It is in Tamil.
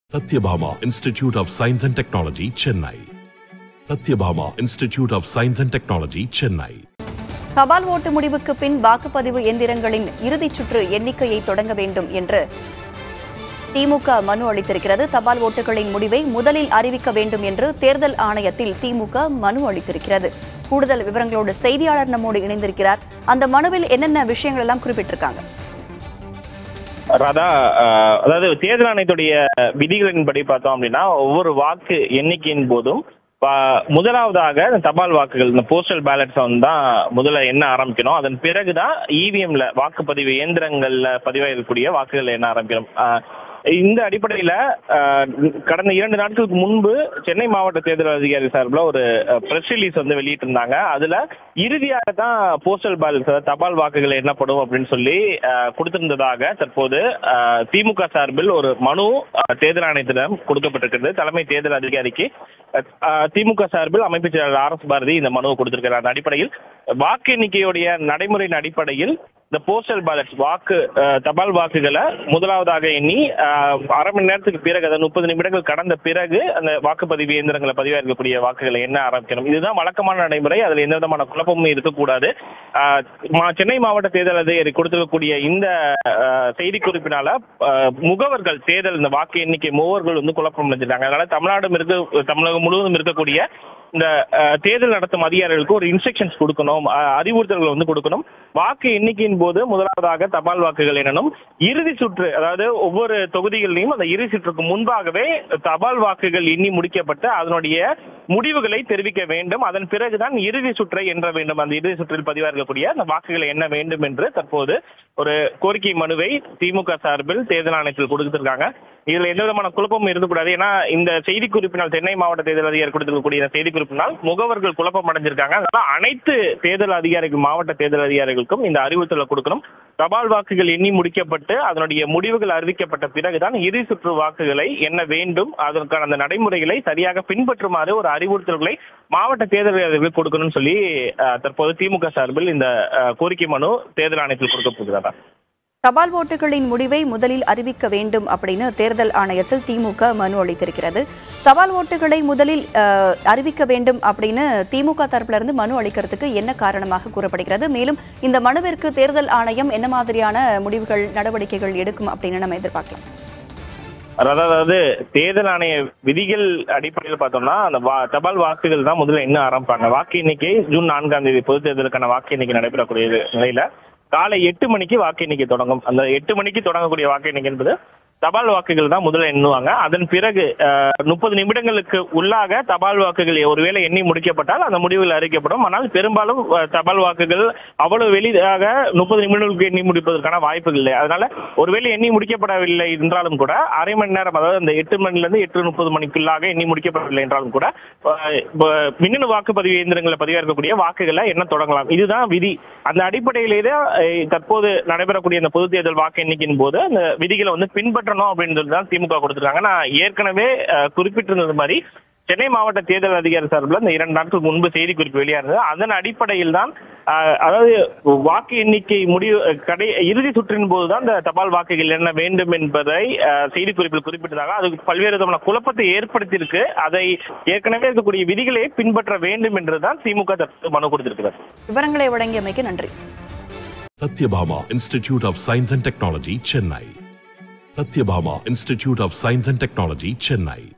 Satyabhama Institute of Science and Technology, Chennai. Satyabhama Institute of Science and Technology, Chennai. தபால் ஓட்டு முடிவுக்கு பின் வாக்குப்பதிவு எந்திரங்களின் இறுதிச் சுற்று எண்ணிக்கையை தொடங்க வேண்டும் என்று திமுக மனு அளித்திருக்கிறது தபால் ஓட்டுகளின் முடிவை முதலில் அறிவிக்க வேண்டும் என்று தேர்தல் ஆணையத்தில் திமுக மனு அளித்திருக்கிறது கூடுதல் விவரங்களோடு செய்தியாளர் நம்மோடு இணைந்திருக்கிறார் அந்த மனுவில் என்னென்ன விஷயங்கள் எல்லாம் குறிப்பிட்டிருக்காங்க ராதா அஹ், அதாவது தேர்தல் ஆணையத்துடைய விதிகளின்படி பார்த்தோம் அப்படின்னா ஒவ்வொரு வாக்கு எண்ணிக்கையின் போதும் ப- முதலாவதாக இந்த தபால் வாக்குகள் இந்த போஸ்டல் பேலட்ஸ் வந்து தான் முதல்ல எண்ண ஆரம்பிக்கணும் அதன் பிறகுதான் இவிஎம்ல வாக்குப்பதிவு இயந்திரங்கள்ல பதிவாகக்கூடிய வாக்குகள் எண்ண ஆரம்பிக்கணும் அஹ், இந்த அடிப்படையில அஹ், கடந்த இரண்டு நாட்களுக்கு முன்பு சென்னை மாவட்ட தேர்தல் அதிகாரி சார்பில் ஒரு பிரஸ் ரிலீஸ் வந்து வெளியிட்டிருந்தாங்க அதுல இறுதியாக தான் போஸ்டல் பேலன்ஸ் அதாவது தபால் வாக்குகள் எண்ணப்படும் அப்படின்னு சொல்லி அஹ், கொடுத்திருந்ததாக தற்போது அஹ், திமுக சார்பில் ஒரு மனு அஹ், தேர்தல் ஆணையத்திடம் கொடுக்கப்பட்டிருக்கிறது தலைமை தேர்தல் அதிகாரிக்கு அஹ், திமுக சார்பில் அமைப்பு செயலாளர் ஆர் எஸ் பாரதி இந்த மனுவை கொடுத்திருக்கிறார் அந்த அடிப்படையில் வாக்கு எண்ணிக்கையுடைய நடைமுறையின் அடிப்படையில் இந்த போஸ்டல் பேலட்ஸ் வாக்கு அஹ், தபால் வாக்குகளை முதலாவதாக எண்ணி அஹ், அரை மணி நேரத்துக்கு பிறகு அதாவது முப்பது நிமிடங்கள் கடந்த பிறகு அந்த வாக்குப்பதிவு இயந்திரங்களை பதிவாக இருக்கக்கூடிய வாக்குகளை எண்ண ஆரம்பிக்கணும் இதுதான் வழக்கமான நடைமுறை அதுல எந்த விதமான குழப்பமும் இருக்கக்கூடாது அஹ், மா- சென்னை மாவட்ட தேர்தல் அதிகாரி கொடுத்திருக்கக்கூடிய இந்த அஹ், செய்தி குறிப்பினால அஹ், முகவர்கள் தேர்தல் இந்த வாக்கு எண்ணிக்கை முகவர்கள் வந்து குழப்பம் அடைஞ்சிருக்காங்க அதனால தமிழ்நாடு இருக்க தமிழகம் முழுவதும் இருக்கக்கூடிய இந்த அஹ், தேர்தல் நடத்தும் அதிகாரிகளுக்கு ஒரு இன்ஸ்ட்ரக்ஷன்ஸ் கொடுக்கணும் அஹ், அறிவுறுத்தல்கள் வந்து கொடுக்கணும் வாக்கு எண்ணிக்கையின் போது முதலாவதாக தபால் வாக்குகள் எண்ணணும் இறுதி சுற்று அதாவது ஒவ்வொரு தொகுதிகளிலும் அந்த இறுதி சுற்றுக்கு முன்பாகவே தபால் வாக்குகள் எண்ணி முடிக்கப்பட்டு அதனுடைய முடிவுகளை தெரிவிக்க வேண்டும் அதன் பிறகுதான் இறுதி சுற்றை எண்ண வேண்டும் அந்த இறுதி சுற்றில் பதிவாக இருக்கக்கூடிய அந்த வாக்குகளை எண்ண வேண்டும் என்று தற்போது ஒரு கோரிக்கை மனுவை திமுக சார்பில் தேர்தல் ஆணையத்தில் கொடுத்திருக்காங்க இதுல எந்த விதமான குழப்பமும் இருக்கக்கூடாது ஏன்னா இந்த செய்தி குறிப்பினால் சென்னை மாவட்ட தேர்தல் அதிகாரி கொடுத்திருக்கக்கூடிய இந்த செய்தி குறிப்பினால் முகவர்கள் குழப்பம் அடைஞ்சிருக்காங்க அதனால அனைத்து தேர்தல் அதிகாரிகள் மாவட்ட தேர்தல் அதிகாரிகளுக்கும் இந்த அறிவுறுத்தலை கொடுக்கணும் தபால் வாக்குகள் எண்ணி முடிக்கப்பட்டு அதனுடைய முடிவுகள் அறிவிக்கப்பட்ட பிறகுதான் இறுதி சுற்று வாக்குகளை எண்ண வேண்டும் அதற்கான அந்த நடைமுறைகளை சரியாக பின்பற்றுமாறு ஒரு அறிவுறுத்தல்களை மாவட்ட தேர்தல் அதிகாரிகள் கொடுக்கணும்னு சொல்லி அஹ், தற்போது திமுக சார்பில் இந்த அஹ், கோரிக்கை மனு தேர்தல் ஆணையத்தில் கொடுக்கப்படுகிறதா தபால் ஓட்டுகளின் முடிவை முதலில் அறிவிக்க வேண்டும் அப்படின்னு தேர்தல் ஆணையத்தில் திமுக மனு அளித்திருக்கிறது தபால் ஓட்டுகளை முதலில் அஹ், அறிவிக்க வேண்டும் அப்படின்னு திமுக தரப்புல இருந்து மனு அளிக்கிறதுக்கு என்ன காரணமாக கூறப்படுகிறது மேலும் இந்த மனுவிற்கு தேர்தல் ஆணையம் என்ன மாதிரியான முடிவுகள் நடவடிக்கைகள் எடுக்கும் அப்படின்னு நம்ம எதிர்பார்க்கலாம் அதாவது தேர்தல் ஆணைய விதிகள் அடிப்படையில் பார்த்தோம்னா அந்த வா- தபால் வாக்குகள் தான் முதல்ல என்ன ஆரம்பிப்பாங்க வாக்கு எண்ணிக்கை ஜூன் நான்காம் தேதி பொது தேர்தலுக்கான வாக்கு எண்ணிக்கை நடைபெறக்கூடிய நிலையில காலை எட்டு மணிக்கு வாக்கு எண்ணிக்கை தொடங்கும் அந்த எட்டு மணிக்கு தொடங்கக்கூடிய வாக்கு எண்ணிக்கை என்பது தபால் வாக்குகள் தான் முதல்ல எண்ணுவாங்க அதன் பிறகு முப்பது நிமிடங்களுக்கு உள்ளாக தபால் வாக்குகள் ஒருவேளை எண்ணி முடிக்கப்பட்டால் அந்த முடிவுகள் அறிவிக்கப்படும் ஆனால் பெரும்பாலும் அஹ், தபால் வாக்குகள் அவ்வளவு வெளியாக முப்பது நிமிடங்களுக்கு எண்ணி முடிப்பதற்கான வாய்ப்புகள் இல்லை அதனால ஒருவேளை எண்ணி முடிக்கப்படவில்லை என்றாலும் கூட அரை மணி நேரம் அதாவது அந்த எட்டு மணில இருந்து எட்டு முப்பது மணிக்குள்ளாக எண்ணி முடிக்கப்படவில்லை என்றாலும் கூட அஹ், இப்ப மின்னணு வாக்குப்பதிவு இயந்திரங்களை பதிவாக இருக்கக்கூடிய வாக்குகளை எண்ண தொடங்கலாம் இதுதான் விதி அந்த அடிப்படையிலேயே அஹ், தற்போது நடைபெறக்கூடிய இந்த பொது தேர்தல் வாக்கு எண்ணிக்கையின் போது அந்த விதிகளை வந்து பின்பற்றணும் அப்படின்றது தான் திமுக கொடுத்திருக்காங்க நான் ஏற்கனவே அஹ், குறிப்பிட்டிருந்தது மாதிரி சென்னை மாவட்ட தேர்தல் அதிகாரி சார்பில் இந்த இரண்டு நாட்கள் முன்பு செய்தி குறிப்பு வெளியானது அதன் அடிப்படையில் தான் அஹ், அதாவது வாக்கு எண்ணிக்கை முடிவு அஹ், கடை இறுதி சுற்றின் போதுதான் இந்த தபால் வாக்குகள் என்ன வேண்டும் என்பதை அஹ், செய்தி குறிப்பில் குறிப்பிட்டதாக அது பல்வேறு விதமான குழப்பத்தை ஏற்படுத்தியிருக்கு அதை ஏற்கனவே இருக்கக்கூடிய விதிகளை பின்பற்ற வேண்டும் என்றுதான் திமுக தற்போது மனு கொடுத்திருக்கிறது விவரங்களை வழங்கியமைக்கு நன்றி Satyabhama Institute of Science and Technology, Chennai. Satyabhama Institute of Science and Technology, Chennai.